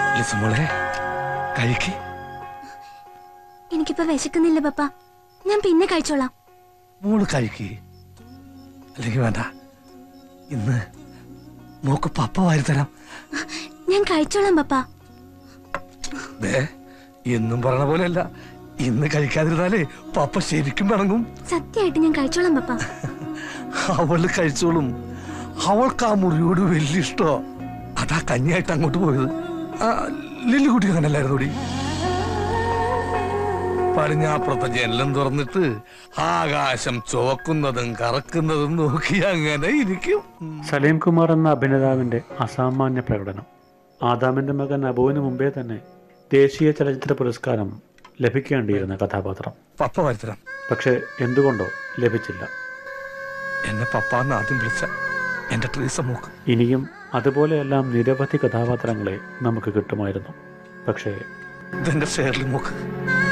ലിസുമോളെ കഴിക്ക് എനിക്കിപ്പോ വിശക്കുന്നില്ല പപ്പ ഞാൻ പിന്നെ കഴിച്ചോളാം മോള് കഴിക്ക് അല്ലെങ്കിൽ വേണ്ട ഇന്ന് മോക്ക് പപ്പ വാരി തരാം ഞാൻ കഴിച്ചോളാം പപ്പ ദേ എന്നും പറഞ്ഞ പോലെയല്ല ഇന്ന് കഴിക്കാതിരുന്നാലേ പപ്പ ശരിക്കും പിണങ്ങും സത്യമായിട്ട് ഞാൻ കഴിച്ചോളാം പപ്പ അവള് കഴിച്ചോളും അവൾക്ക് ആ മുറിയോട് വലിയ ഇഷ്ടോ അതാ കഞ്ഞിയായിട്ട് അങ്ങോട്ട് പോയത് ആ, ലില്ലിക്കുട്ടി അങ്ങനല്ലായിരുന്നോടി പടിഞ്ഞാപ്പുറത്തെ ജനലം തുറന്നിട്ട് ആകാശം ചുവക്കുന്നതും കറക്കുന്നതും നോക്കി അങ്ങനെ ഇരിക്കും സലീം കുമാർ എന്ന അഭിനേതാവിൻ്റെ അസാമാന്യ പ്രകടനം ആദാമിൻ്റെ മകൻ അബുവിന് മുമ്പേ തന്നെ ദേശീയ ചലച്ചിത്ര പുരസ്കാരം ലഭിക്കേണ്ടിയിരുന്ന കഥാപാത്രം പപ്പ വരുത്തരാം പക്ഷേ എന്തുകൊണ്ടോ ലഭിച്ചില്ല എന്നെ പപ്പ എന്ന് ആദ്യം വിളിച്ച എന്റെ ട്രീസ മോക്ക് ഇനിയും അതുപോലെയെല്ലാം നിരവധി കഥാപാത്രങ്ങളെ നമുക്ക് കിട്ടുമായിരുന്നു പക്ഷേ ഇതെന്റെ ഷേർലി മോക്ക്